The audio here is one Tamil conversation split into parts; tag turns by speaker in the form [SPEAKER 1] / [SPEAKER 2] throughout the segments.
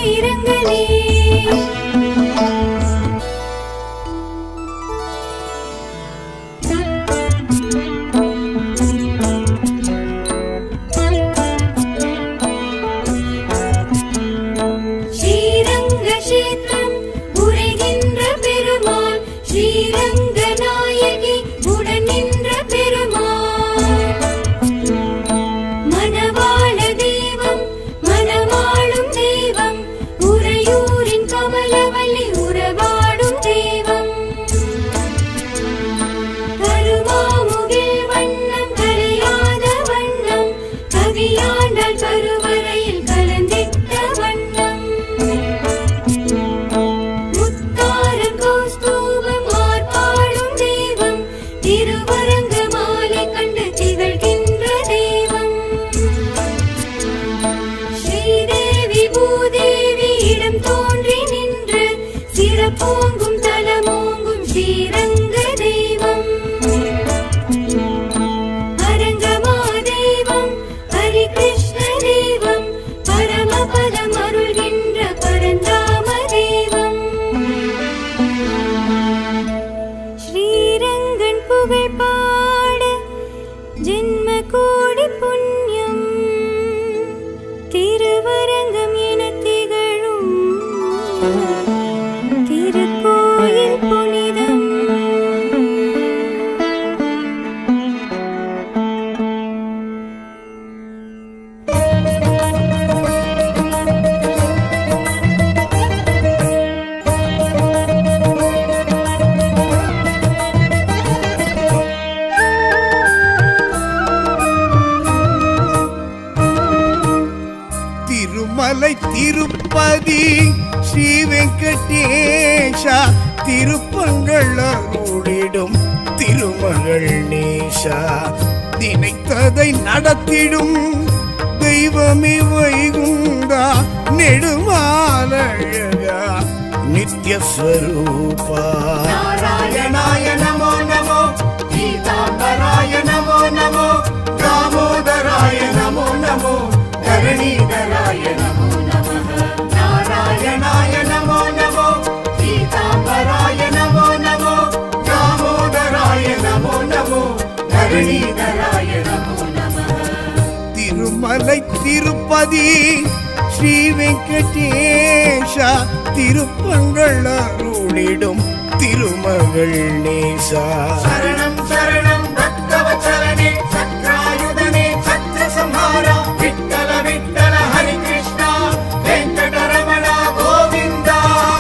[SPEAKER 1] இரங்கலே ஸ்ரீரங்க கஷேத்திரம் உரைகின்ற பெருமாள் ஸ்ரீரங்க நாயகி உடன் நின்ற பெருமாள் மணவாள தெய்வம் மணவாளும் தெய்வம் உறையூரின் கமலவல்லி உறவாடும் தெய்வம் கருமாமுகில் வண்ணம் கரையாத வண்ணம் கவியாண்டாள் கருவறையில் கலந்திட்ட வண்ணம் முத்தாரம் கௌஸ்தூபம் மார்பாடும் தெய்வம் திருவரங்க மாலை கண்டு திகழ்கின்ற தெய்வம் ஸ்ரீதேவி பூதேவி இடம் தோன்றி நின்று சிறப்போங்கும் தலமோங்கும் ஸ்ரீரங்க தெய்வம் அரங்கமா தெய்வம் ஹரிகிருஷ்ண தெய்வம் பரமபதம் அருள்கின்ற பரந்தாம தெய்வம் ஸ்ரீரங்கன் புகழ் பாட ஜென்ம கோடி புண்ணியம் திருவரங்கம் என திகழும் திருக்கோயில் புனிதம்
[SPEAKER 2] திருமலை திருப்பதி ஸ்ரீ வெங்கடேஷா திருப்பங்கள் அருளிடும் திருமகள் நேஷா நினைத்ததை நடத்திடும் தெய்வமே வைகுண்டா நெடுமாலழகா நித்யஸ்வரூபா
[SPEAKER 3] நாராயணாய நமோ நமோ பீதாம்பராய நமோ நமோ தாமோதராய நமோ நமோ தரணீதராய நமோ நமः நாராயணாய நமோ நமோ பீதாம்பராய நமோ நமோ தாமோதராய நமோ நமோ தரணீதராய நமோ நமः
[SPEAKER 2] திருமலை திருப்பதி ஸ்ரீ வெங்கடேஷா திருப்பங்கள் அருளிடும் திருமகள் நேசா
[SPEAKER 3] சரணம் சரணம் பக்தவச்சலனே சக்ராயுதனே சத்ரசம்ஹாரா விட்டல விட்டல ஹரி கிருஷ்ணா வெங்கடரமண கோவிந்தா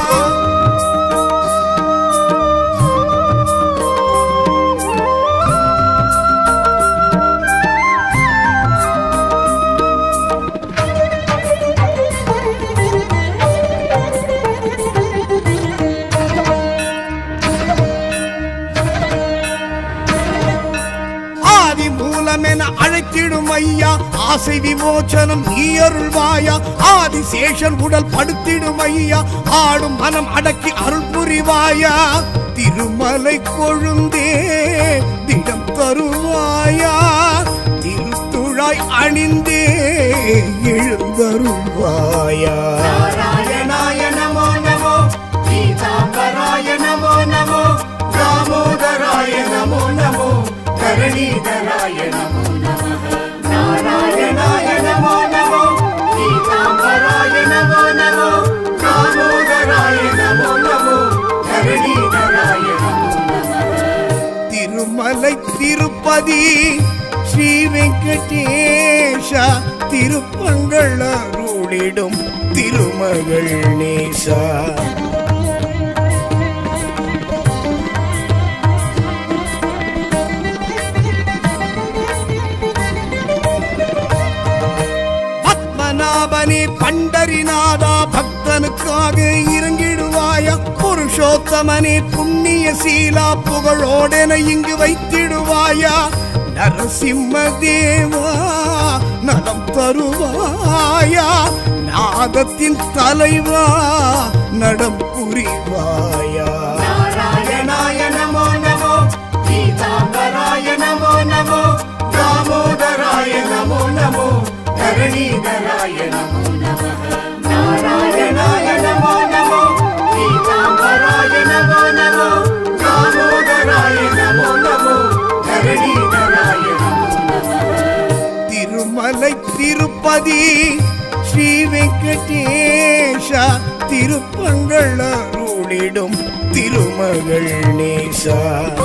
[SPEAKER 2] ஆதி மூலமென அழைத்திடும் ஐயா ஆசை விமோச்சனம் நீ அருள்வாயா ஆதிசேஷன் உடல் படுத்திடும் ஐயா ஆடும் மனம் அடக்கி அருள் புரிவாயா திருமலை கொழுந்தே திடம் தருவாயா திருத்துழாய் அணிந்தே எழுந்தருள்வாயா
[SPEAKER 3] நாராயணாய நமோ நமோ பீதாம்பராய நமோ நமோ தாமோதராய நமோ நமோ தரணீதராய நமோ நமः நாராயணாய நமோ நமோ பீதாம்பராய நமோ நமோ தாமோதராய நமோ நமோ தரணீதராய நமோ நமः
[SPEAKER 2] திருமலை திருப்பதி ஸ்ரீ வெங்கடேஷா திருப்பங்கள் அருளிடும் திருமகள் நேசா பத்மநாபனே பண்டரிநாதா பக்தனுக்காக இறங்கிடுவாயா புருஷோத்தமனே புண்ணிய சீலா புகழோடென இங்கு வைத்திடுவாயா நரசிம்ம தேவா நலம் தருவாயா நாதத்தின் தலைவா நடம் புரிவாயா
[SPEAKER 3] நாராயணாய நமோ நமோ பீதாம்பராய நமோ நமோ தாமோதராய நமோ நமோ தரணீதராய நமோ நமः நாராயணாய
[SPEAKER 2] திருமலை திருப்பதி ஸ்ரீ வெங்கடேஷா திருப்பங்கள் அருளிடும் திருமகள் நேசா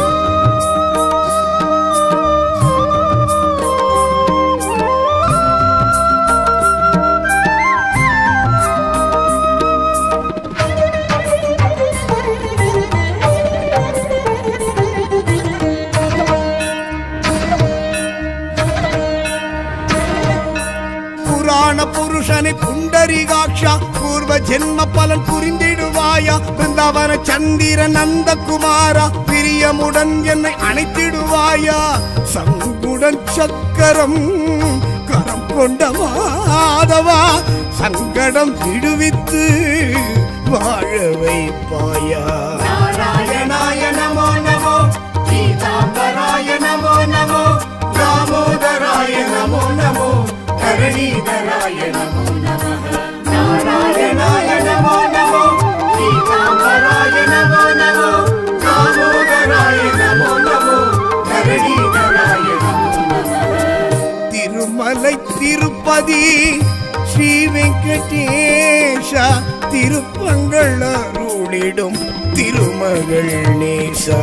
[SPEAKER 2] புராண புருஷனை புண்டரிகாட்சா பூர்வ ஜென்ம பலன் புரிந்திடுவாயா பிருந்தாவன சந்திர நந்தகுமாரா பிரியமுடன் என்னை அணைத்திடுவாயா சங்குடன் சக்கரம் கரம் கொண்ட மாதவா சங்கடம் விடுவித்து வாழ வைப்பாயா
[SPEAKER 3] நாராயணாய நமோ நமோ பீதாம்பராய நமோ நமோ தாமோதராய நமோ நமோ தரணீதராய நமோ நமः நாராயணாய நமோ நமோ பீதாம்பராய நமோ நமோ தாமோதராய நமோ நமோ தரணீதராய நமோ நமः
[SPEAKER 2] திருமலை திருப்பதி ஸ்ரீ வெங்கடேஷா திருப்பங்கள் அருளிடும் திருமகள் நேசா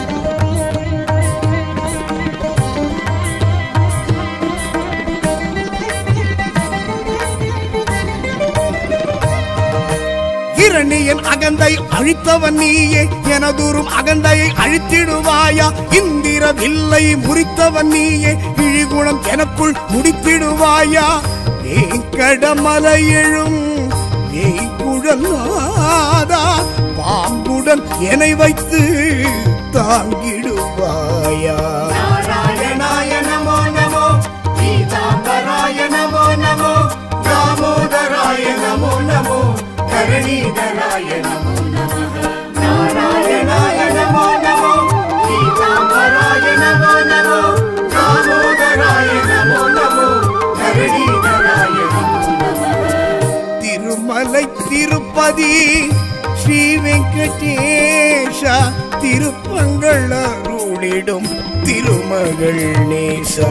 [SPEAKER 2] இரணியன் அகந்தை அழித்தவன் நீயே எனதுரும் அகந்தையை அழித்திடுவாயா இந்திர வில்லை முறித்தவன் நீயே இழிகுணம் எனக்குள் முடித்திடுவாயா வேங்கடமலை எழும் வேய்குழலாதா பாம்புடன் என்னை வைத்து தாங்கிடுவாயா
[SPEAKER 3] நாராயணாய நமோ நமோ பீதாம்பராய நமோ நமோ தாமோதராய நமோ நமோ தரணீதராய நமோ நமः நாராயணாய நமோ நமோ பீதாம்பராய நமோ நமோ தாமோதராய நமோ நமோ தரணீதராய நமோ நமः
[SPEAKER 2] திருமலை திருப்பதி ஸ்ரீ வெங்கடேஷா திருப்பங்கள் அருளிடும் திருமகள் நேசா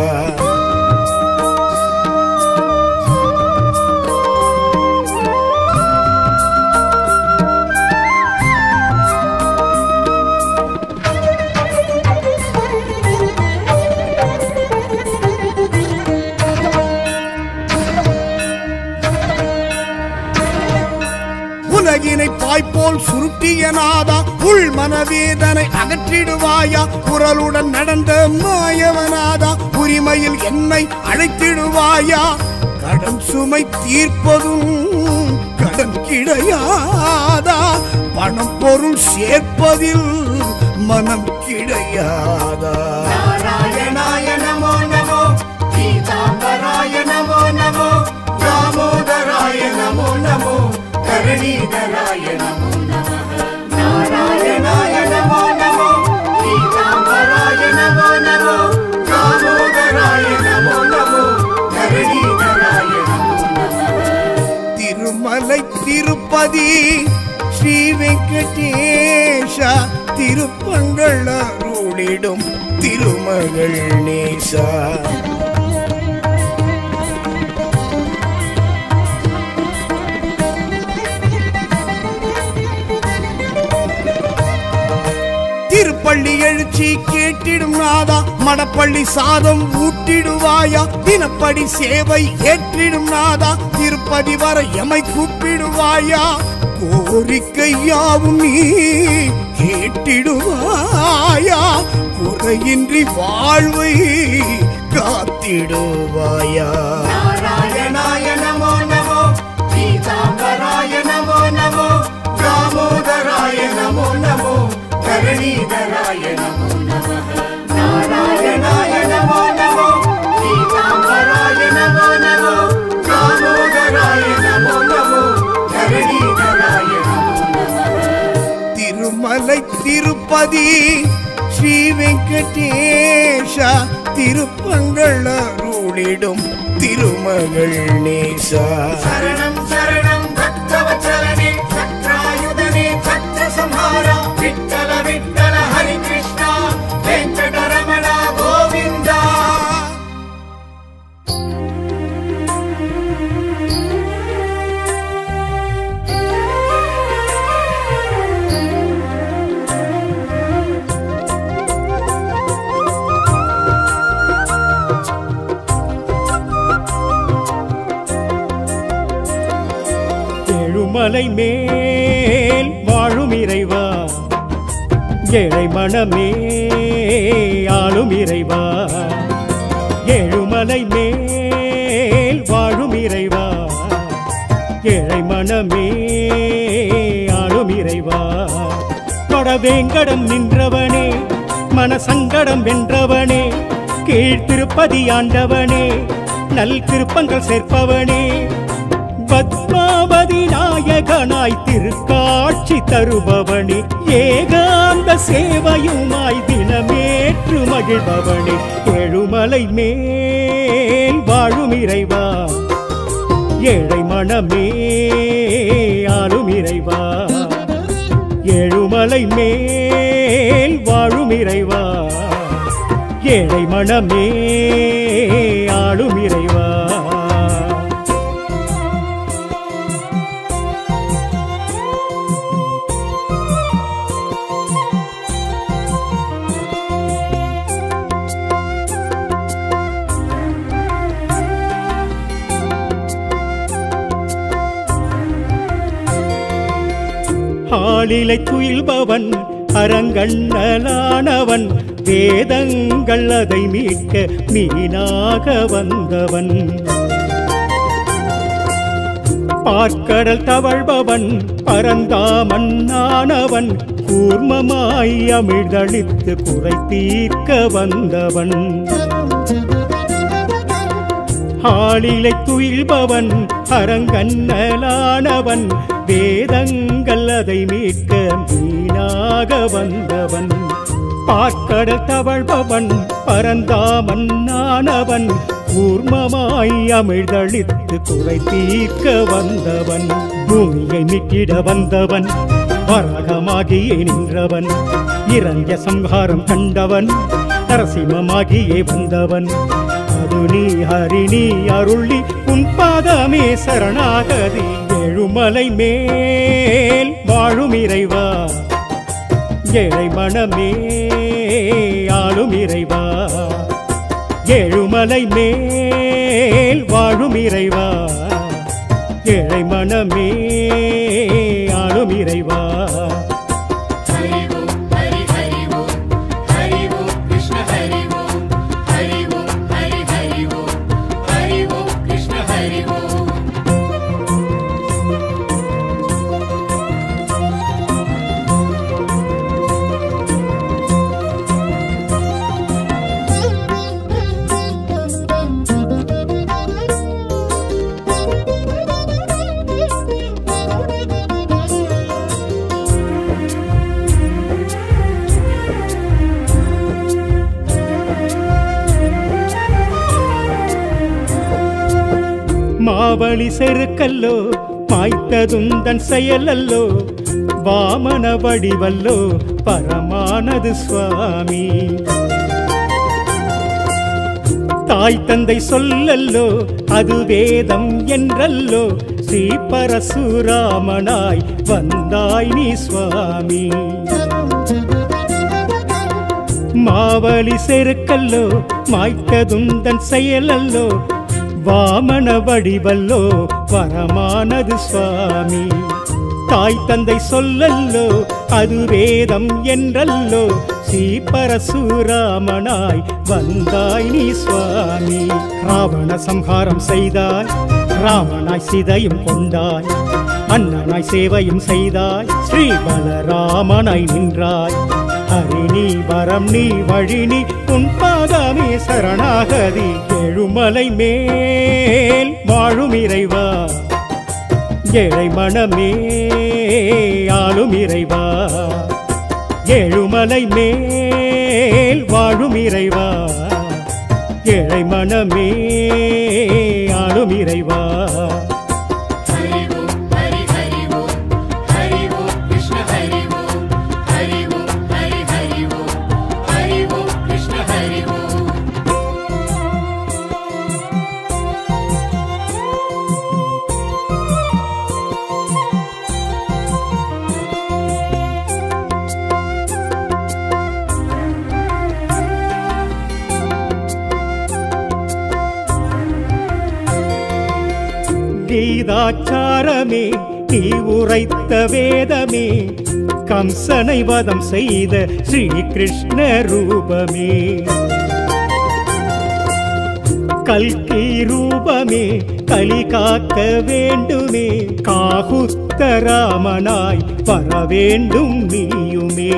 [SPEAKER 2] உலகினை பாய்போல் சுருட்டிய நாதா உள் மனவேதனை அகற்றிடுவாயா குரலுடன் நடந்த மாயவனாதா உரிமையில் என்னை அழைத்திடுவாயா கடன் சுமை தீர்ப்பதும் கடன் கிடையாதா பணம் பொருள் சேர்ப்பதில் மனம் கிடையாதா
[SPEAKER 3] நாராயணாய நமோ நமோ பீதாம்பராய நமோ நமோ தாமோதராய நமோ நமோ தரணீதராய நமோ நமः நாராயணாய நமோ நமோ பீதாம்பராய நமோ நமோ தாமோதராய நமோ நமோ தரணீதராய நமோ நமः
[SPEAKER 2] திருமலை திருப்பதி ஸ்ரீ வெங்கடேஷா திருப்பங்கள் அருளிடும் திருமகள் நேசா திருப்பள்ளி எழுச்சி கேட்டிடும் நாதா மடப்பள்ளி சாதம் ஊட்டிடுவாயா தினப்படி சேவை ஏற்றிடும் நாதா திருப்பதி வர எமை கூப்பிடுவாயா கோரிக்கை யாவும் நீ கேட்டிடுவாயா குறையின்றி வாழ்வை காத்திடுவாயா
[SPEAKER 3] நாராயணாய நமோ நமோ பீதாம்பராய நமோ நமோ தாமோதராய நமோ நமோ தரணீதராய நமோ நமः நாராயணாய நமோ நமோ பீதாம்பராய நமோ நமோ தாமோதராய நமோ நமோ தரணீதராய நமோ நமः
[SPEAKER 2] திருமலை திருப்பதி ஸ்ரீ வெங்கடேஷா திருப்பங்கள் அருளிடும் திருமகள் நேசா
[SPEAKER 3] சரணம் சரணம் பக்தவச்சலனே சக்ராயுதனே சக்ர சம்ஹாரா விட்டல விட்டல ஹரி கிருஷ்ணா வெங்கடரமணா கோவிந்தா
[SPEAKER 4] ஏழுமலை மேல் வாழும் இறைவா ஏழை மனமே ஆளும் இறைவா ஏழுமலை மேல் வாழும் இறைவா ஏழை மனமே ஆளும் இறைவா கொடவேங்கடம் நின்றவனே மனசங்கடம் வென்றவனே கீழ்த்திருப்பதி ஆண்டவனே நல் திருப்பங்கள் சேர்ப்பவனே பத்மாவதி நாயகனாய் திருக்காட்சி தருபவனே ஏகாந்த சேவையுமாய் தினமேற்று மகிழ்பவனே ஏழுமலை மேல் வாழும் இறைவா ஏழை மனமே ஆளும் இறைவா ஏழுமலை மேல் வாழும் இறைவா ஏழை மனமே ஆளும் இறைவா ஆளிலை துயில்பவன் அரங்கண்ணலானவன் வேதங்கள் அதை மீட்க மீனாக வந்தவன் பார்க்கடல் தவழ்பவன் பரந்தாமன் ஆனவன் கூர்மமாய் அமிழ்தளித்து குறை தீர்க்க வந்தவன் ஆளிலை துயில்பவன் அரங்கண்ணலானவன் வேதங்கள் அதை மீட்க மீனாக வந்தவன் பார்க்கடல் தவழ்பவன் பரந்தாமன் ஆனவன் கூர்மமாய் அமிழ்தளித்து குறை தீர்க்க வந்தவன் பூமியை மீட்டிட வந்தவன் வரகமாகியே நின்றவன் இறங்க சம்ஹாரம் கண்டவன் நரசிம்மமாகியே வந்தவன் அது நீ ஹரி நீ அருளி உன் பாதமே சரணாகதி எழுமலை மேல் வாழும் இறைவா ஏழை மனமே ஆளும் இறைவா ஏழுமலை மேல் வாழும் இறைவா ஏழை மனமே ஆளும் இறைவா
[SPEAKER 3] हरि ओम हरि हरि ओम हरि ओम कृष्ण हरि ओम हरि ओम हरि हरि ओम हरि ओम कृष्ण हरि ओम
[SPEAKER 4] மாவழி செருக்கல்லோ மாய்த்ததுந்தன் செயலல்லோ வாமன வடிவல்லோ பரமானது சுவாமி தாய் தந்தை சொல்லல்லோ அது வேதம் என்றல்லோ ஸ்ரீ பரசுராமனாய் வந்தாய் நீ சுவாமி மாவலி செருக்கல்லோ மாய்க்கதுந்தன் செயலல்லோ வாமன வடிவல்லோ வரமானது சுவாமி தாய் தந்தை சொல்லல்லோ அது வேதம் என்றல்லோ ஸ்ரீ பரசுராமனாய் வந்தாய் நீ சுவாமி ராவண சம்ஹாரம் செய்தாய் ராமனாய் சிதையும் கொண்டாய் அண்ணனாய் சேவையும் செய்தாய் ஸ்ரீ பலராமனாய் நின்றாய் ஹரி நீ வரம் நீ வழி நீ உன் பாதமே சரணாகதி எழுமலை மேல் வாழும் இறைவா ஏழை மனமே ஆளும் இறைவா ஏழுமலை மேல் வாழும் இறைவா ஏழை மனமே ஆளும் இறைவா
[SPEAKER 3] हरि ओम हरि हरि ओम हरि ओम कृष्ण हरि ओम हरि ओम हरि हरि ओम हरि ओम कृष्ण हरि ओम
[SPEAKER 4] கீதாச்சாரமே நீ உரைத்த வேதமே கம்சனை வதம் செய்த ஸ்ரீ கிருஷ்ண ரூபமே கல்கி ரூபமே கலி காக்க வேண்டுமே காகுஸ்த ராமனாய் வர வேண்டும் நீயுமே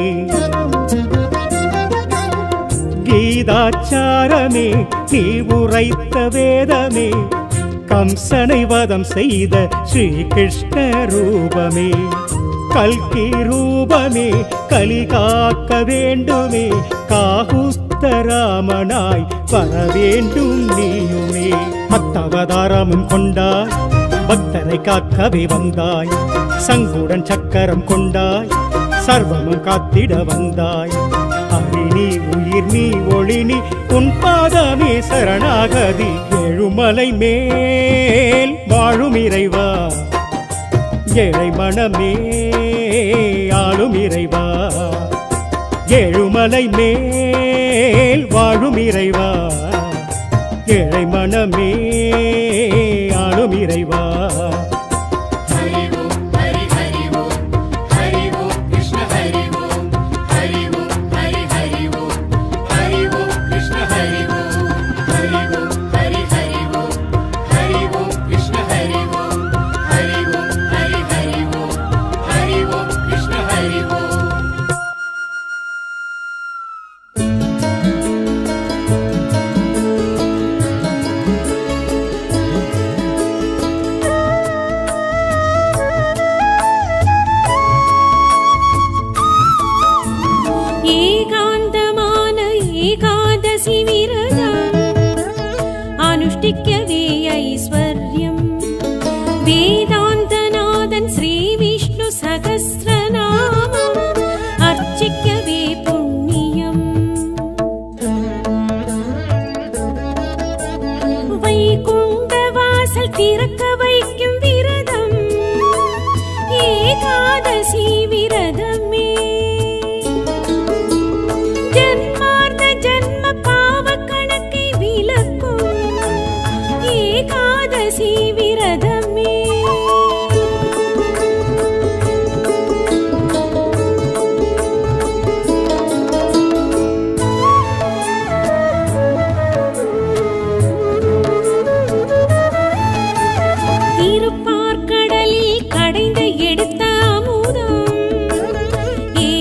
[SPEAKER 4] கீதாச்சாரமே நீ உரைத்த வேதமே கம்சனை வதம் செய்த ஸ்ரீ கிருஷ்ண ரூபமே கல்கி ரூபமே கலி காக்க வேண்டுமே காகுஸ்த ராமனாய் வர வேண்டும் நீயுமே பத்தவதாரமும் கொண்டாய் பக்தரை காக்கவே வந்தாய் சங்குடன் சக்கரம் கொண்டாய் சர்வமும் காத்திட வந்தாய் அரி நீ உயிர் நீ ஒளி நீ உன் பாதமே சரணாகதி எழுமலை மேல் வாழும் இறைவா ஏழை மனமே ஆளும் இறைவா ஏழுமலை மேல் வாழும் இறைவா ஏழை மனமே ஆளும் இறைவா
[SPEAKER 3] हरि ओम हरि हरि ओम हरि ओम कृष्ण हरि ओम हरि ओम हरि हरि ओम हरि ओम कृष्ण हरि ओम हरि ओम हरि हरि ओम हरि ओम कृष्ण हरि ओम हरि ओम हरि हरि ओम हरि ओम कृष्ण हरि ओम
[SPEAKER 1] ஏகாந்தமான ஏகாதசி விரதம் அனுஷ்டிக்கவே ஐஸ்வர்யம் வேதாந்தநாதன் ஸ்ரீ விஷ்ணு சகஸ்ரநாமம் அர்ச்சிக்கவே புண்ணியம் வைகுண்ட வாசல் திறக்க வைக்கும் விரதம் ஏகாதசி விரதமே ஜன்மார்த்த ஜன்ம பாவ கணக்கை விலக்கும் ஏகாதசி விரதமே திருப்பார்க்கடலில் கடைந்து எடுத்த அமுதம்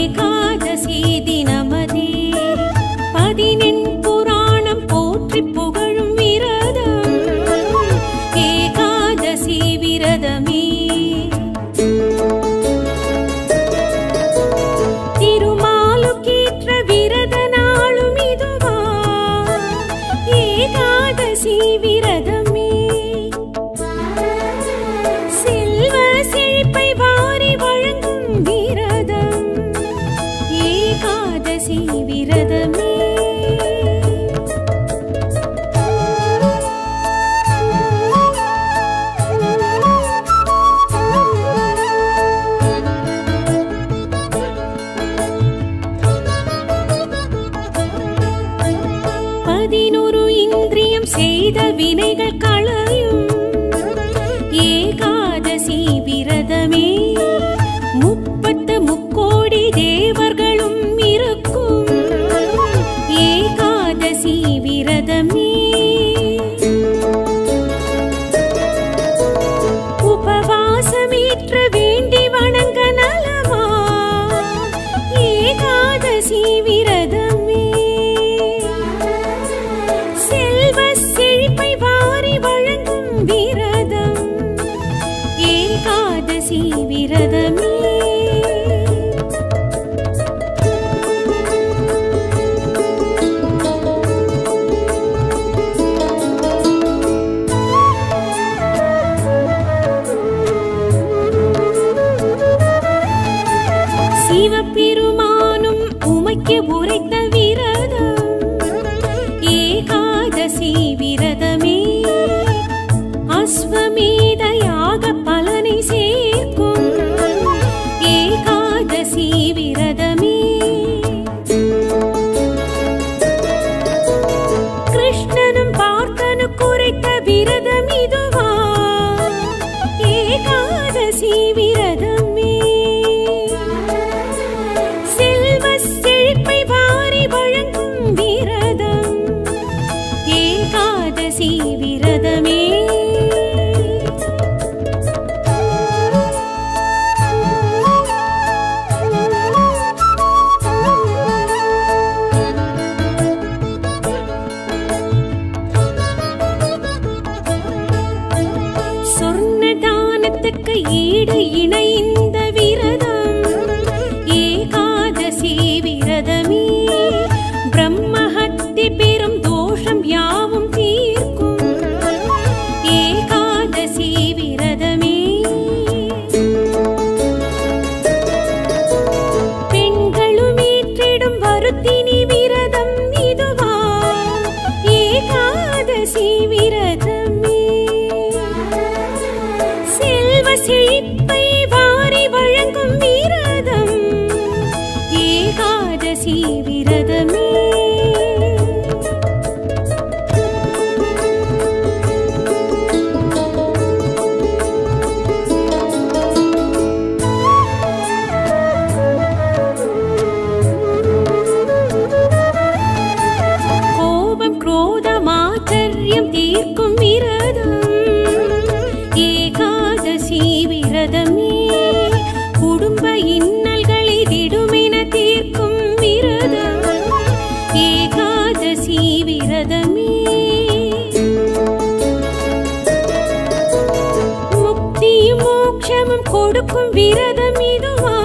[SPEAKER 1] போக்கும் விரதம் இதுவா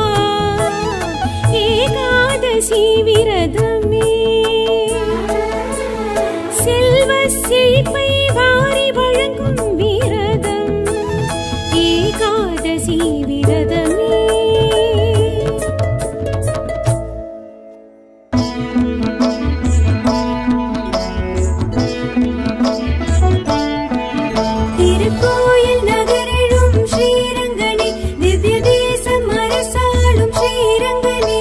[SPEAKER 1] ஏகாதசி விரதமே செல்வ செழிப்பை வாரி வழங்கும் விரதம் ஏகாதசி விரதமே திருக்கோயில் நகரெழும் ஸ்ரீரங்கனே திவ்ய தேசம் அரசாளும் ஸ்ரீரங்கனே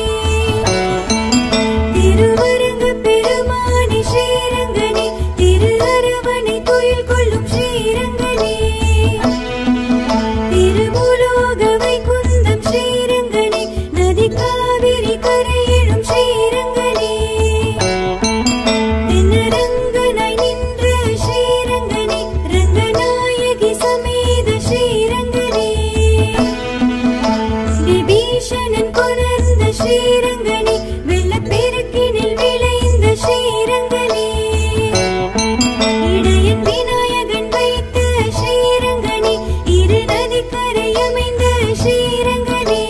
[SPEAKER 1] திருவரங்க பெருமானே ஸ்ரீரங்கனே திரு அரவணை துயில் கொள்ளும் ஸ்ரீரங்கனே திருமுலோக வைகுந்தம் ஸ்ரீரங்கனே நதி காவிரி கரையிலும் ஸ்ரீரங்கனே தென்னரங்கனாய் நின்ற ஸ்ரீரங்கனே ரங்கநாயகி சமேத ஸ்ரீரங்கனே விபீஷணன் கொணர்ந்த ஸ்ரீரங்கனே வெள்ளப்பெருக்கினில் விளைந்த ஸ்ரீரங்கனே இடையன் விநாயகன் வைத்த ஸ்ரீரங்கனே இரு நதிக்கரையமைந்த ஸ்ரீரங்கனே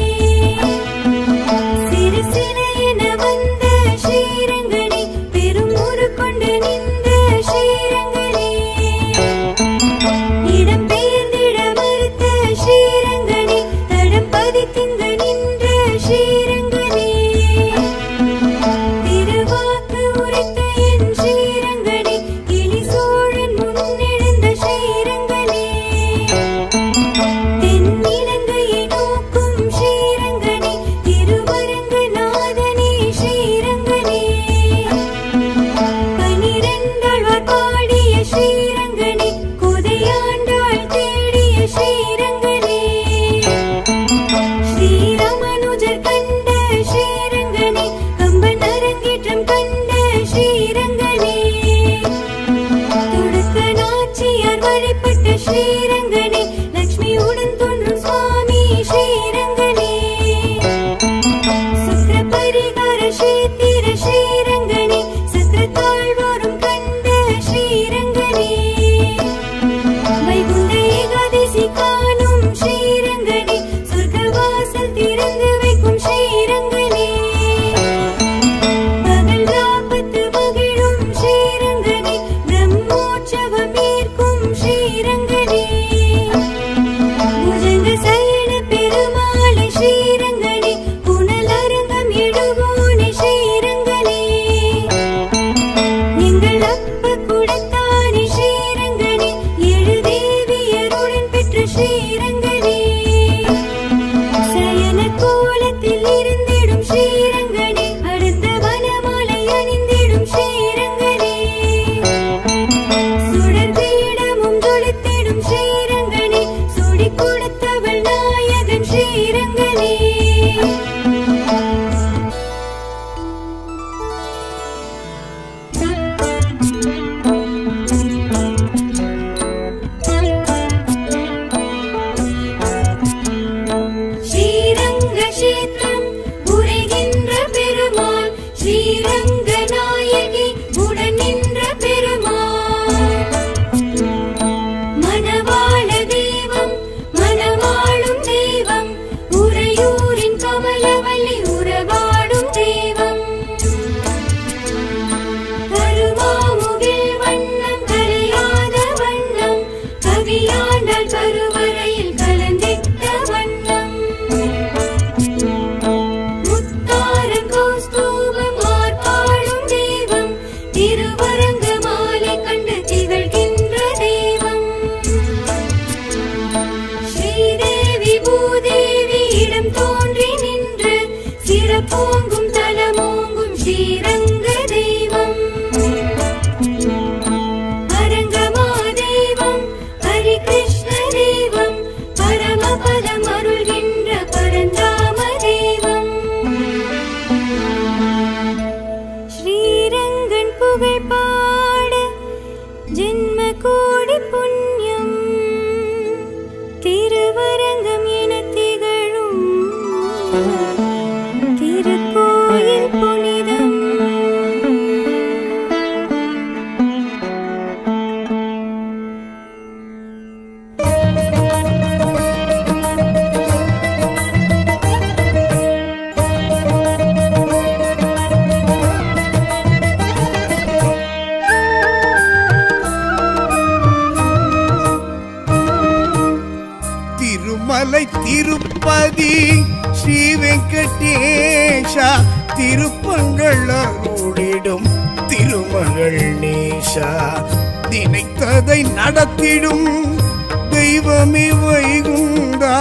[SPEAKER 1] சிறு சிலையென வந்த ஸ்ரீரங்கனே பெரும் ஊரு கொண்டு நின்ற ஸ்ரீரங்கனே இடம் பெயர்ந்திட மறுத்த ஸ்ரீரங்கனே தடம் பதித்திங்க நின்ற ஸ்ரீரங்கனே திருவாக்கு உரைத்த என் ஸ்ரீரங்கனே கிளி சோழன் முன்னெழுந்த ஸ்ரீரங்கனே தென்னிலங்கையை நோக்கும் ஸ்ரீரங்கனே திருவரங்கநாதனே ஸ்ரீரங்கனே பனிரெண்டாழ்வார் பாடிய ஸ்ரீரங்கனே குதையாண்டாள் தேடிய ஸ்ரீரங்கனே ஸ்ரீராமனுஜர் கண்ட ஸ்ரீரங்கனே கம்பன் அரங்கேற்றம் கண்ட ஸ்ரீரங்கனே துடுக்க நாச்சியார் வழிபட்ட ஸ்ரீரங்கனே லக்ஷ்மியுடன் தோன்றும் சுவாமி ஸ்ரீரங்கனே சுக்ர பரிகார ஸ்ரீத்திர ஸ்ரீரங்கனே சக்கரத்தாழ்வாரும் கண்ட ஸ்ரீரங்கனே வைகுண்ட ஏகாதசி காணும் ஸ்ரீரங்கனே சொர்க்கவாசல் திறந்து வைக்கும் ஸ்ரீரங்கனே பகல் ராபத்து மகிழும் ஸ்ரீரங்கனே பிரம்மோற்சவம் ஏற்கும் ஸ்ரீரங்கனே புஜங்க சயன பெருமாளை ஸ்ரீரங்கனே புனலரங்கம் எழுவோனே ஸ்ரீரங்கனே எங்கள் அப்ப குடத்தானே ஸ்ரீரங்கனே எழு தேவியருடன் பெற்ற ஸ்ரீரங்கனே சயன கோலத்தில் இருந்திடும் ஸ்ரீரங்கனே அடுத்த வனமாலை அணிந்திடும் ஸ்ரீரங்கனே சுடர் பீடமும் தொழுத்திடும் ஸ்ரீரங்கனே சுடி கொடுத்தவள் நாயகன் ஸ்ரீரங்கனே ஸ்ரீரங்க கஷேத்திரம் உரைகின்ற பெருமாள் ஸ்ரீரங்க நாயகி உடன் நின்ற பெருமாள் மணவாள தெய்வம் மணவாளும் தெய்வம் உறையூரின் கமலவல்லி உறவாடும் தெய்வம் கருவாமுகில் வண்ணம் கரையாத வண்ணம் கவியாண்டாள் கருவறையில் கலந்திட்ட வண்ணம் முத்தாரம் கௌஸ்தூபம் ஆர்ப்பாடும் தெய்வம் திருவரங்க மாலை கண்டு திகழ்கின்ற தெய்வம் ஸ்ரீதேவி பூதேவி இடம் தோன்றி நின்று சிறப்போங்கும் தலமோங்கும் ஸ்ரீரங்க தெய்வம் அரங்கமா தெய்வம் ஹரிகிருஷ்ண தெய்வம் பரமபதம் அருள்கின்ற பரந்தாம தெய்வம் ஸ்ரீரங்கன் புகழ் பாட ஜென்ம கோடி புண்ணியம் திருவரங்கம் என திகழும் திருக்கோயில் புனிதம்
[SPEAKER 2] ஸ்ரீ வெங்கடேஷா திருப்பங்கள் அருளிடும் திருமகள் நேசா நினைத்ததை நடத்திடும் தெய்வமே வைகுண்டா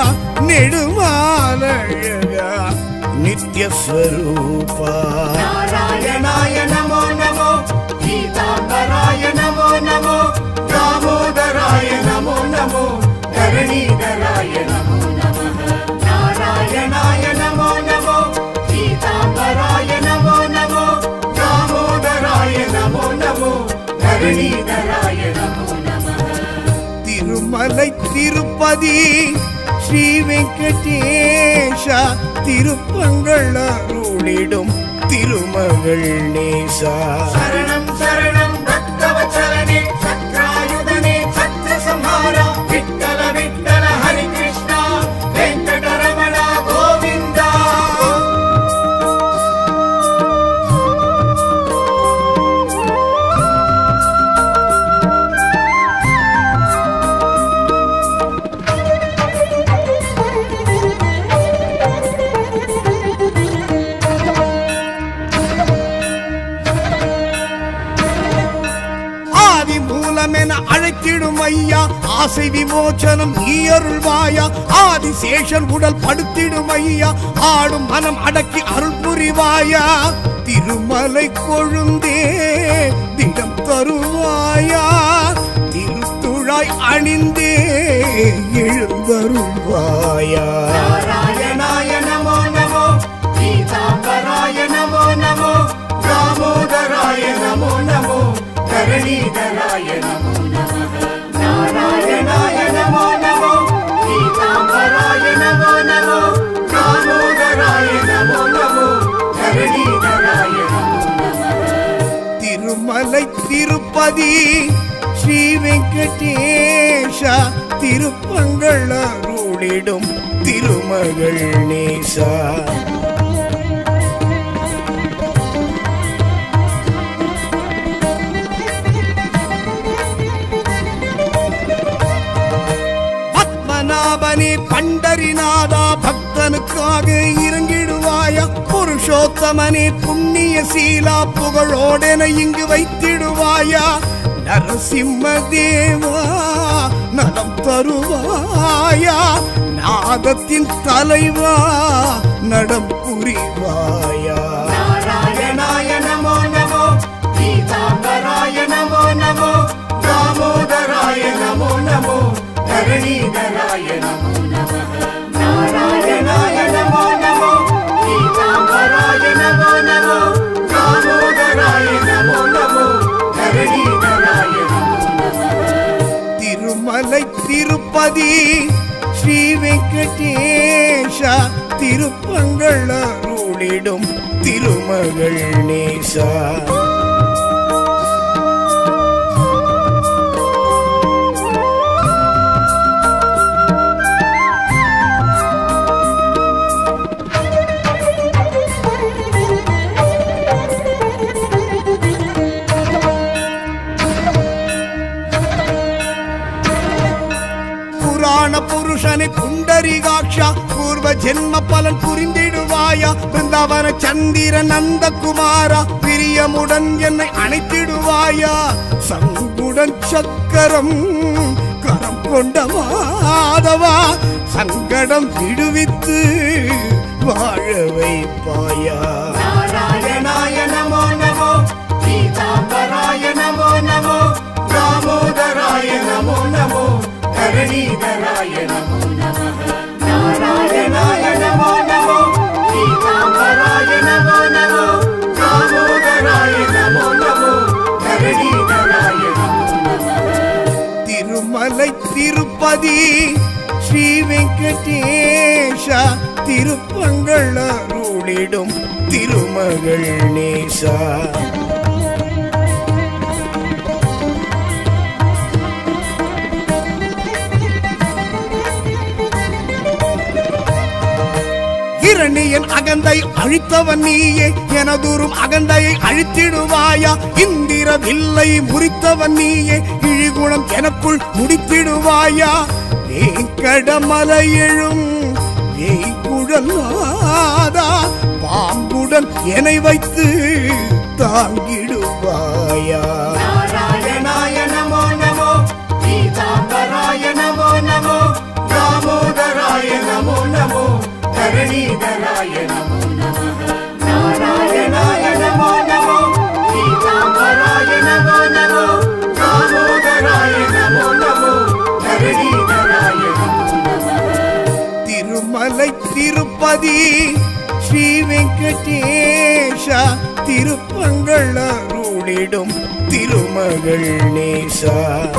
[SPEAKER 2] நெடுமாலழகா நித்ய ஸ்வரூபா
[SPEAKER 3] நாராயணாய நமோ நமோ கீதாம்பராய நமோ நமோ தாமோதராய நமோ நமோ தரணீதராய நமோ நமः நாராயணாய நமோ நமோ கீதாம்பராய நமோ நமோ தாமோதராய நமோ நமோ தரணீதராய நமோ நமः
[SPEAKER 2] திருமலை திருப்பதி ஸ்ரீ வெங்கடேஷா திருப்பங்கள் அருளிடும் திருமகள் நேசா
[SPEAKER 3] சரணம் சரணம் பக்தவச்சலனே சக்ராயுதனே சத்ரசம்ஹாரா விட்டல விட்டல ஹரி கிருஷ்ணா வெங்கடரமண கோவிந்தா
[SPEAKER 2] ஆதி மூலமென அழைத்திடும் ஐயா ஆசை விமோச்சனம் நீ அருள்வாயா ஆதிசேஷன் உடல் படுத்திடும் ஐயா ஆடும் மனம் அடக்கி அருள் புரிவாயா திருமலை கொழுந்தே திடம் தருவாயா திருத்துழாய் அணிந்தே எழுந்தருள்வாயா
[SPEAKER 3] நாராயணாய நமோ நமோ கீதாம்பராய நமோ நமோ தாமோதராய நமோ நமோ தரணீதராய நமோ நமः நாராயணாய நமோ நமோ கீதாம்பராய நமோ நமோ தாமோதராய நமோ நமோ தரணீதராய நமோ நமः
[SPEAKER 2] திருமலை திருப்பதி ஸ்ரீ வெங்கடேஷா திருப்பங்கள் அருளிடும் திருமகள் நேசா பத்மநாபனே பண்டரிநாதா பக்தனுக்காக இறங்கிடுவாயா புருஷோத்தமனே புண்ணிய சீலா புகழோடென இங்கு வைத்திடுவாயா நரசிம்ம தேவா நலம் தருவாயா நாதத்தின் தலைவா நடம் புரிவாயா
[SPEAKER 3] நாராயணாய நமோ நமோ கீதாம்பராய நமோ நமோ தாமோதராய நமோ நமோ தரணீதராய நமோ நமः நாராயணாய நமோ நமோ கீதாம்பராய நமோ நமோ தாமோதராய நமோ நமோ தரணீதராய நமோ நமः
[SPEAKER 2] திருமலை திருப்பதி ஸ்ரீ வெங்கடேஷா திருப்பங்கள் அருளிடும் திருமகள் நேசா புராண புருஷனை புண்டரிகாட்சா பூர்வ ஜென்ம பலன் புரிந்திடுவாயா பிருந்தாவன சந்திர நந்தகுமாரா பிரியமுடன் என்னை அணைத்திடுவாயா சங்குடன் சக்கரம் கரம் கொண்ட மாதவா சங்கடம் விடுவித்து வாழ வைப்பாயா
[SPEAKER 3] நாராயணாய நமோ நமோ கீதாம்பராய நமோ நமோ தாமோதராய நமோ நமோ தரணீதராய நமோ நமः நாராயணாய நமோ நமோ கீதாம்பராய நமோ நமோ தாமோதராய நமோ நமோ தரணீதராய நமோ நமः
[SPEAKER 2] திருமலை திருப்பதி ஸ்ரீ வெங்கடேஷா திருப்பங்கள் அருளிடும் திருமகள் நேசா இரணியன் அகந்தை அழித்தவன் நீயே எனதுரும் அகந்தையை அழித்திடுவாயா இந்திர வில்லை முறித்தவன் நீயே இழிகுணம் எனக்குள் முடித்திடுவாயா வேங்கடமலை எழும் வேய்குல பூங்குழல் நாதா பாம்புடன் என்னை வைத்து தாங்கிடுவாயா
[SPEAKER 3] நாராயணாய நமோ நமோ பீதாம்பராய நமோ நமோ தாமோதராய நமோ நமோ தரணீதராய நமோ நமः நாராயணாய நமோ நமோ பீதாம்பராய நமோ நமோ தாமோதராய நமோ நமோ தரணீதராய நமோ நமः
[SPEAKER 2] திருமலை திருப்பதி ஸ்ரீ வெங்கடேஷா திருப்பங்கள் அருளிடும் திருமகள் நேசா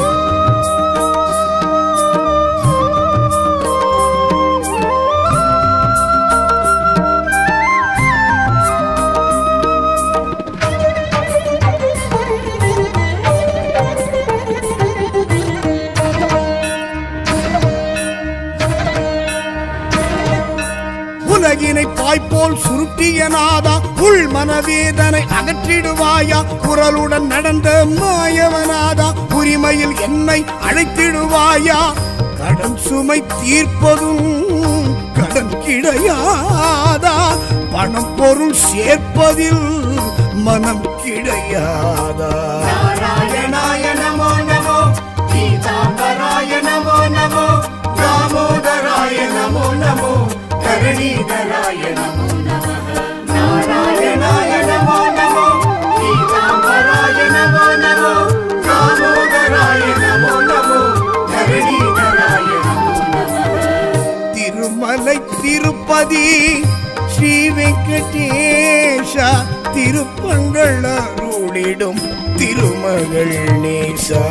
[SPEAKER 2] உலகினை பாய்போல் சுருட்டிய நாதா உள் மனவேதனை அகற்றிடுவாயா குரலுடன் நடந்த மாயவனாதா உரிமையில் என்னை அழைத்திடுவாயா கடன் சுமை தீர்ப்பதும் கடன் கிடையாதா பணம் பொருள் சேர்ப்பதில் மனம் கிடையாதா
[SPEAKER 3] நாராயணாய நமோ நமோ பீதாம்பராய நமோ நமோ தாமோதராய நமோ நமோ தரணீதராய நமோ நமः நாராயணாய நமோ நமோ பீதாம்பராய நமோ நமோ தாமோதராய நமோ நமோ தரணீதராய நமோ நமः
[SPEAKER 2] திருமலை திருப்பதி ஸ்ரீ வெங்கடேஷா திருப்பங்கள் அருளிடும் திருமகள் நேசா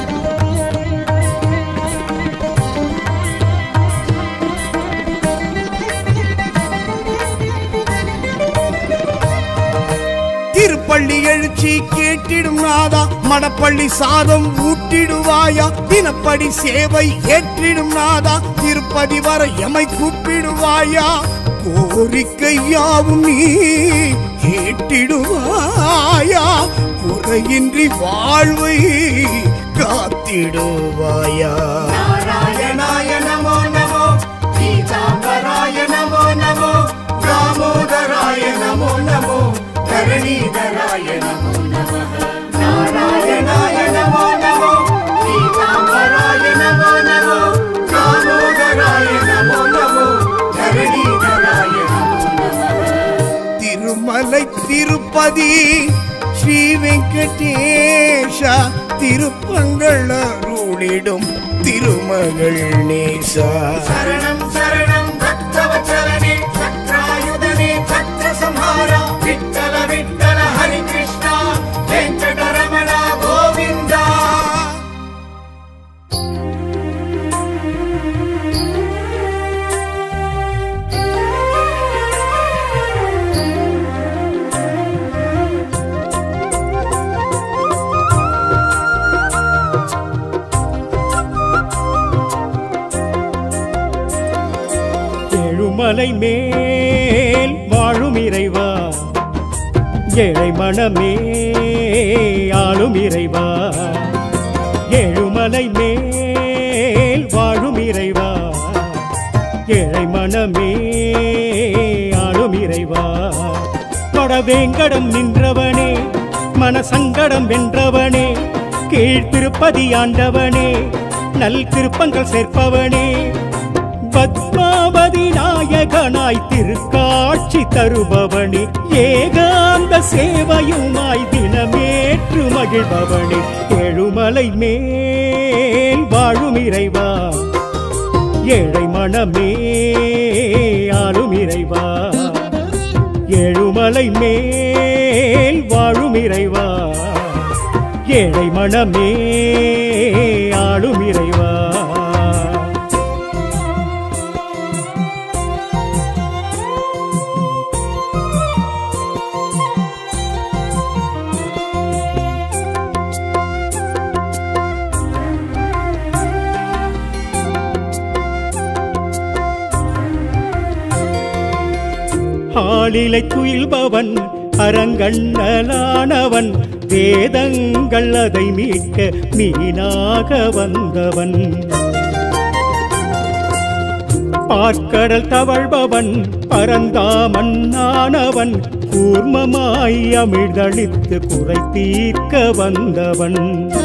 [SPEAKER 2] திருப்பள்ளி எழுச்சி கேட்டிடும் நாதா மடப்பள்ளி சாதம் ஊட்டிடுவாயா தினப்படி சேவை ஏற்றிடும் நாதா திருப்பதி வர எமை கூப்பிடுவாயா கோரிக்கை யாவும் நீ கேட்டிடுவாயா குறையின்றி வாழ்வை காத்திடுவாயா
[SPEAKER 3] நாராயணாய நமோ நமோ பீதாம்பராய நமோ நமோ தாமோதராய நமோ நமோ தரணீதராய நமோ நமः நாராயணாய நமோ நமோ பீதாம்பராய நமோ நமோ தாமோதராய நமோ நமோ தரணீதராய நமோ நமः
[SPEAKER 2] திருமலை திருப்பதி ஸ்ரீ வெங்கடேஷா திருப்பங்கள் அருளிடும் திருமகள் நேசா
[SPEAKER 3] சரணம் சரணம் பக்தவச்சலனே சக்ராயுதனே சக்ர சம்ஹாரா விட்டல விட்டல ஹரி கிருஷ்ணா வெங்கடரமண கோவிந்தா
[SPEAKER 4] எழுமலை மேல் வாழும் இறைவா ஏழை மனமே ஆளும் இறைவா ஏழுமலை மேல் வாழும் இறைவா ஏழை மனமே ஆளும் இறைவா கொடவேங்கடம் நின்றவனே மனசங்கடம் வென்றவனே கீழ்த்திருப்பதி ஆண்டவனே நல் திருப்பங்கள் சேர்ப்பவனே பத்மாவதி நாயகனாய் திருக்காட்சி தருபவனே ஏகாந்த சேவையுமாய் தினமேற்று மகிழ்பவனே எழுமலை மேல் வாழும் இறைவா ஏழை மனமே ஆளும் இறைவா ஏழுமலை மேல் வாழும் இறைவா ஏழை மனமே ஆளும் இறைவா ஆளிலை துயில்பவன் அரங்கண்ணலானவன் வேதங்கள் அதை மீட்க மீனாக வந்தவன் பார்க்கடல் தவழ்பவன் பரந்தாமன் ஆனவன் கூர்மமாய் அமிழ்தளித்து குறை தீர்க்க வந்தவன்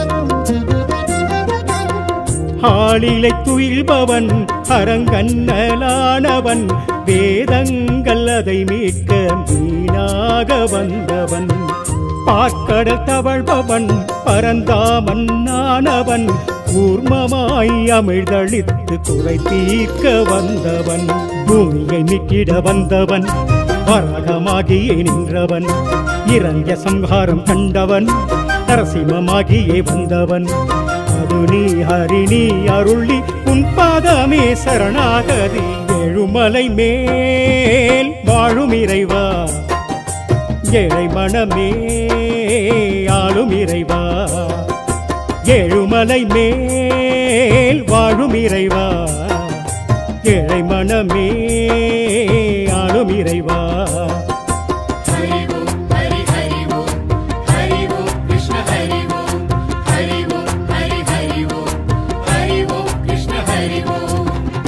[SPEAKER 4] ஆளிலை துயில்பவன் அரங்கன்னலானவன் வேதங்கள் அதை மீட்க மீனாக வந்தவன் பார்க்கடல் தவழ்பவன் பரந்தாமன் ஆனவன் கூர்மமாய் அமிழ்தளித்து குறை தீர்க்க வந்தவன் பூமியை மீட்டிட வந்தவன் வரகமாகியே நின்றவன் இறங்க சம்ஹாரம் கண்டவன் நரசிம்மமாகியே வந்தவன் அது நீ ஹரிணி அருளி உன் பாதமே சரணாகதி எழுமலை மேல் வாழும் இறைவா ஏழை மனமே ஆளும் இறைவா ஏழுமலை மேல் வாழும் இறைவா ஏழை மனமே ஆளும் இறைவா
[SPEAKER 3] हरि ओम हरि हरि ओम हरि ओम कृष्ण हरि ओम हरि ओम हरि हरि ओम हरि ओम कृष्ण हरि ओम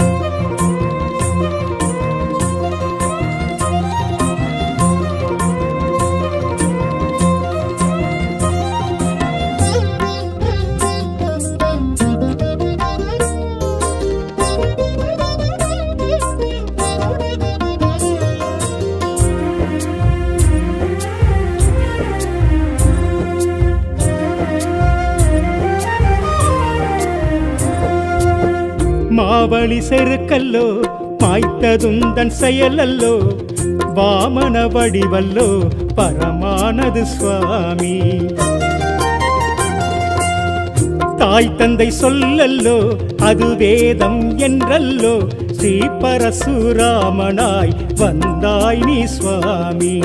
[SPEAKER 4] மாவழி செருக்கல்லோ மாய்த்ததுந்தன் செயலல்லோ வாமன வடிவல்லோ பரமானது சுவாமி தாய் தந்தை சொல்லல்லோ அது வேதம் என்றல்லோ ஸ்ரீ பரசுராமனாய் வந்தாய் நீ சுவாமி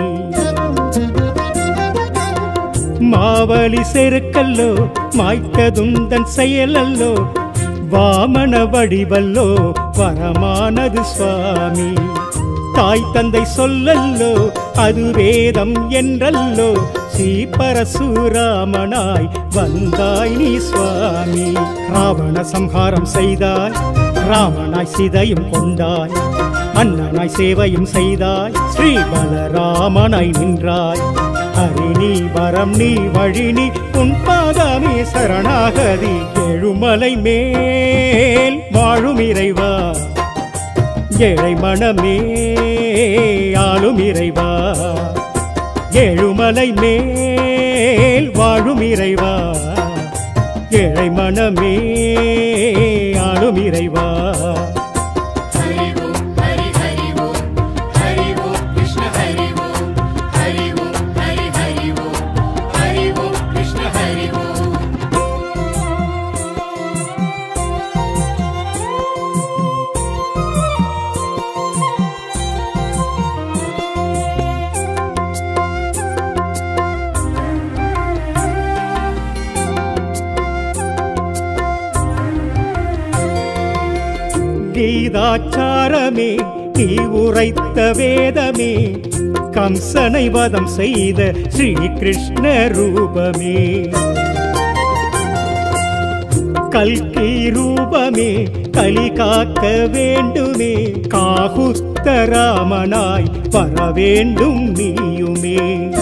[SPEAKER 4] மாவலி செருக்கல்லோ மாய்க்கதுந்தன் செயலல்லோ வாமன வடிவல்லோ வரமானது சுவாமி தாய் தந்தை சொல்லல்லோ அது வேதம் என்றல்லோ ஸ்ரீ பரசுராமனாய் வந்தாய் நீ சுவாமி ராவண சம்ஹாரம் செய்தாய் ராமனாய் சிதையும் கொண்டாய் அண்ணனாய் சேவையும் செய்தாய் ஸ்ரீ பலராமனாய் நின்றாய் ஹரிணி வரம் நீ வழி நீ உன் பாதமே சரணாகதி எழுமலை மேல் வாழும் இறைவா ஏழை மனமே ஆளும் இறைவா ஏழுமலை மேல் வாழும் இறைவா ஏழை மனமே ஆளும் இறைவா
[SPEAKER 3] हरि ओम हरि हरि ओम हरि ओम कृष्ण हरि ओम हरि ओम हरि हरि ओम हरि ओम कृष्ण हरि ओम
[SPEAKER 4] கீதாச்சாரமே நீ உரைத்த வேதமே கம்சனை வதம் செய்த ஸ்ரீ கிருஷ்ண ரூபமே கல்கி ரூபமே கலி காக்க வேண்டுமே காகுத்த ராமனாய் வர வேண்டும் நீயுமே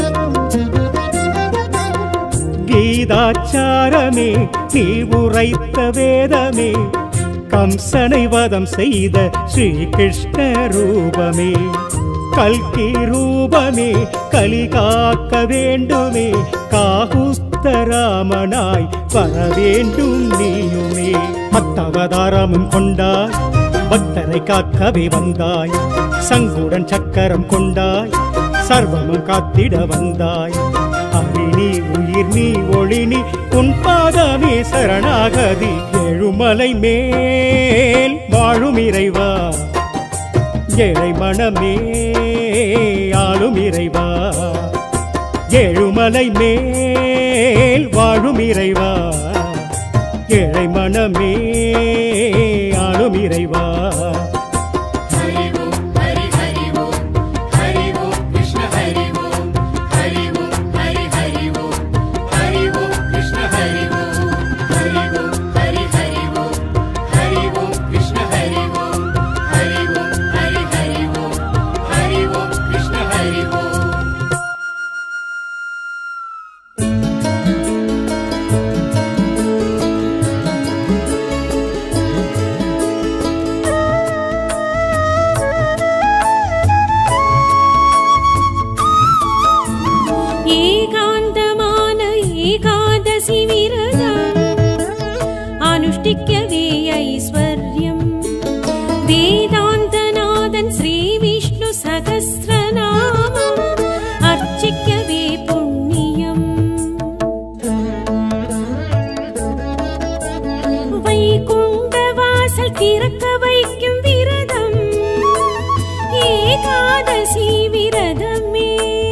[SPEAKER 4] கீதாச்சாரமே நீ உரைத்த வேதமே கம்சனை வதம் செய்த ஸ்ரீ கிருஷ்ண ரூபமே கல்கி ரூபமே கலி காக்க வேண்டுமே காகுத்த ராமனாய் வர வேண்டும் நீயுமே பத்தவதாரமும் கொண்டாய் பக்தரை காக்கவே வந்தாய் சங்குடன் சக்கரம் கொண்டாய் சர்வமும் காத்திட வந்தாய் அரிணி உயிர் நீ ஒளி நீ உன் பாதமே சரணாகதி எழுமலை மேல் வாழும் இறைவா ஏழை மனமே ஆளும் இறைவா ஏழுமலை மேல் வாழும் இறைவா ஏழை மனமே ஆளும் இறைவா
[SPEAKER 3] हरि ओम हरि हरि ओम हरि ओम कृष्ण हरि ओम हरि ओम हरि हरि ओम हरि ओम कृष्ण हरि ओम हरि ओम हरि हरि ओम हरि ओम कृष्ण हरि ओम हरि
[SPEAKER 1] சகஸ்ரநாமம் அர்ச்சிக்கவே புண்ணியம் வைகுண்ட வாசல் திறக்க வைக்கும் விரதம் ஏகாதசி விரதமே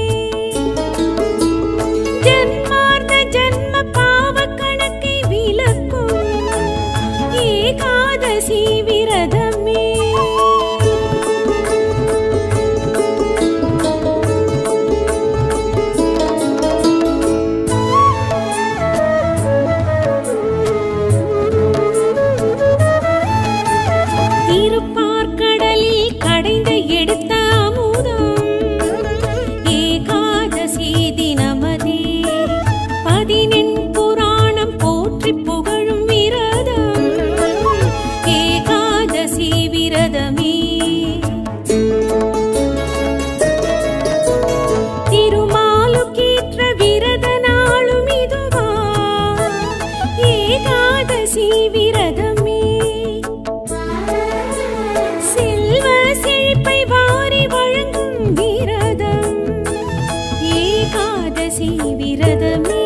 [SPEAKER 1] ஜன்மார்த்த ஜன்ம பாவ கணக்கை விலக்கும் ஏகாதசி விரதமே திருப்பார்கடலில் கடைந்து எடுத்த அமுதம் ஏகாதசி தினமதே பதினெண் புராணம் போற்றி புகழும் விரதம் ஏகாதசி விரதமே திருமாலுக்கேற்ற விரத நாளும் இதுவா ஏகாதசி விரதமே செல்வ செழிப்பை வாரி வழங்கும் விரதம் ஏகாதசி விரதமே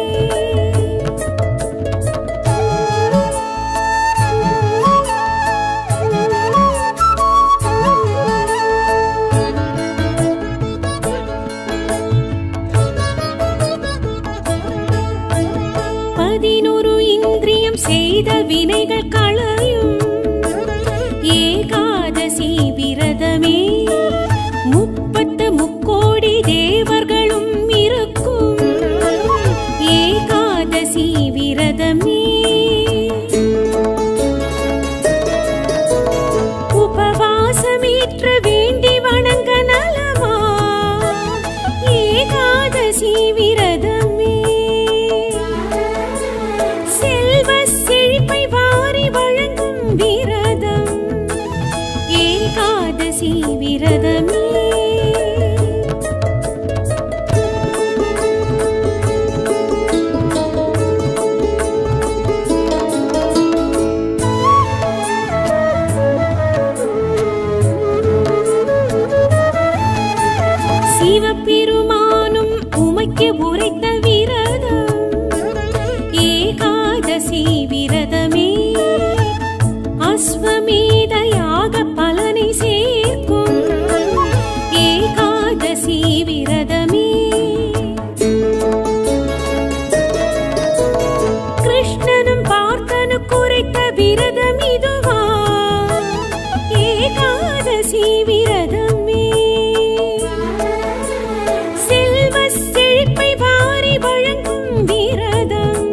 [SPEAKER 1] பதினொரு இந்திரியம் செய்த வினைகள் களையும் ஏகாதசி விரதமே முப்பத்து முக்கோடி தேவர்களும் இருக்கும் ஏகாதசி விரதமே உபவாசமேற்று வேண்டி வணங்க நலமா ஏகாதசி விரதமே செல்வ செழிப்பை வாரி வழங்கும் விரதம் ஏகாதசி விரதமே சிவபெருமானும் உமைக்கு உரைத்த விரதம் ஏகாதசி விரதமே அஸ்வமேத யாக பலனை சேர்க்கும் ஏகாதசி விரதமே கிருஷ்ணனும் பார்த்தனு குறைத்த விரதம் இதுவா ஏகாதசி விரதமே செல்வ செழிப்பை வாரி வழங்கும் விரதம்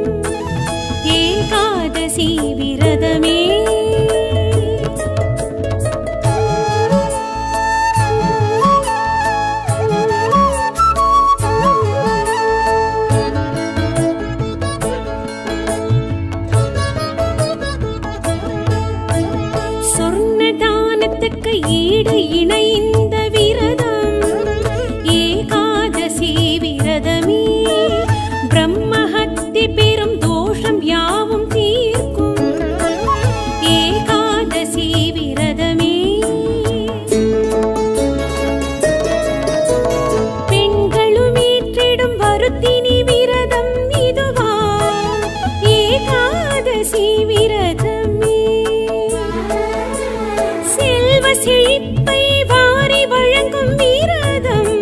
[SPEAKER 1] ஏகாதசி விரதமே சொர்ண தானத்துக்கு ஈடு இணை இந்த விரதம் ஏகாதசி விரதமே பிரம்மஹத்தி பெரும் தோஷம் யாவும் தீர்க்கும் ஏகாதசி விரதமே பெண்களும் ஏற்றிடும் வருத்தினி விரதம் இதுவா ஏகாதசி விரதமே செல்வ செழிப்பை வாரி வழங்கும் விரதம்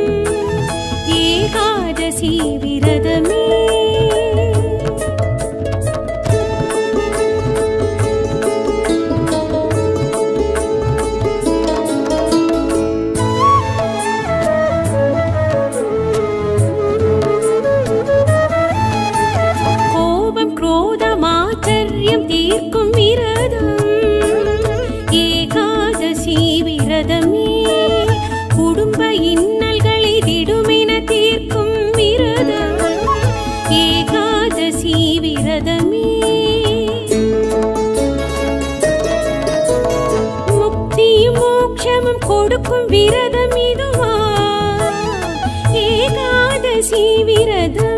[SPEAKER 1] ஏகாதசி விரதமே கோபம் குரோதம் ஆச்சரியம் தீர்க்கும் விரதம் ஏகாதசி விரதமே குடும்ப இன்னல்களை திடுமென தீர்க்கும் விரதம் ஏகாதசி விரதமே முக்தியும் மோட்சமும் கொடுக்கும் விரதம் இதுவா ஏகாதசி விரதமே